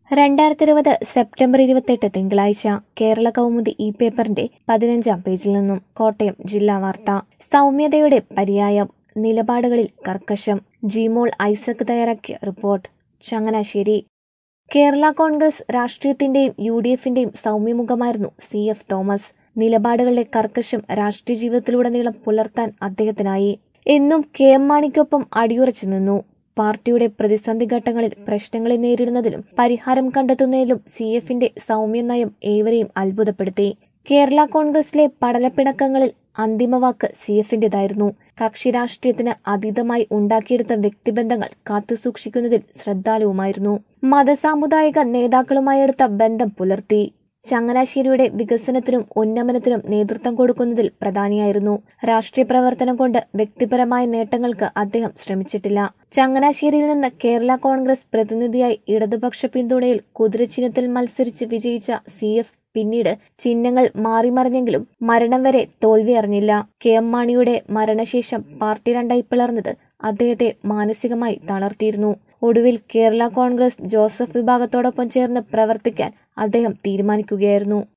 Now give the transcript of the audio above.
രണ്ടായിരത്തി ഇരുപത് സെപ്റ്റംബർ ഇരുപത്തെട്ട് തിങ്കളാഴ്ച കേരള കൗമുദി ഈ പേപ്പറിന്റെ പതിനഞ്ചാം പേജിൽ നിന്നും കോട്ടയം ജില്ലാ വാർത്ത സൗമ്യതയുടെ പര്യായം നിലപാടുകളിൽ കർക്കശം ജിമോൾ ഐസക് തയ്യാറാക്കിയ റിപ്പോർട്ട് ചങ്ങനാശ്ശേരി കേരള കോൺഗ്രസ് രാഷ്ട്രീയത്തിന്റെയും യു ഡി എഫിന്റെയും സൗമ്യമുഖമായിരുന്നു സി എഫ് തോമസ് നിലപാടുകളിലെ കർക്കശം രാഷ്ട്രീയ ജീവിതത്തിലുടനീളം പുലർത്താൻ അദ്ദേഹത്തിനായി എന്നും കെ എം മാണിക്കൊപ്പം അടിയുറച്ചു നിന്നു പാർട്ടിയുടെ പ്രതിസന്ധി ഘട്ടങ്ങളിൽ പ്രശ്നങ്ങളെ നേരിടുന്നതിലും പരിഹാരം കണ്ടെത്തുന്നതിലും സി എഫിന്റെ സൗമ്യ നയം ഏവരെയും അത്ഭുതപ്പെടുത്തി കേരള കോൺഗ്രസിലെ പടലപ്പിണക്കങ്ങളിൽ അന്തിമവാക്ക് സി എഫിന്റേതായിരുന്നു കക്ഷി രാഷ്ട്രീയത്തിന് അതീതമായി ഉണ്ടാക്കിയെടുത്ത വ്യക്തിബന്ധങ്ങൾ കാത്തുസൂക്ഷിക്കുന്നതിൽ ശ്രദ്ധാലുവുമായിരുന്നു മതസാമുദായിക നേതാക്കളുമായി എടുത്ത ബന്ധം പുലർത്തി ചങ്ങനാശ്ശേരിയുടെ വികസനത്തിനും ഉന്നമനത്തിനും നേതൃത്വം കൊടുക്കുന്നതിൽ പ്രധാനിയായിരുന്നു രാഷ്ട്രീയ പ്രവർത്തനം കൊണ്ട് വ്യക്തിപരമായ നേട്ടങ്ങൾക്ക് അദ്ദേഹം ശ്രമിച്ചിട്ടില്ല ചങ്ങനാശ്ശേരിയിൽ നിന്ന് കേരള കോൺഗ്രസ് പ്രതിനിധിയായി ഇടതുപക്ഷ പിന്തുണയിൽ കുതിരച്ചിഹ്നത്തിൽ മത്സരിച്ച് വിജയിച്ച സി എഫ് പിന്നീട് ചിഹ്നങ്ങൾ മാറിമറിഞ്ഞെങ്കിലും മരണം വരെ തോൽവി അറിഞ്ഞില്ല കെ എം മാണിയുടെ മരണശേഷം പാർട്ടി രണ്ടായി പിളർന്നത് അദ്ദേഹത്തെ മാനസികമായി തളർത്തിയിരുന്നു ഒടുവിൽ കേരള കോൺഗ്രസ് ജോസഫ് വിഭാഗത്തോടൊപ്പം ചേർന്ന് പ്രവർത്തിക്കാൻ അദ്ദേഹം തീരുമാനിക്കുകയായിരുന്നു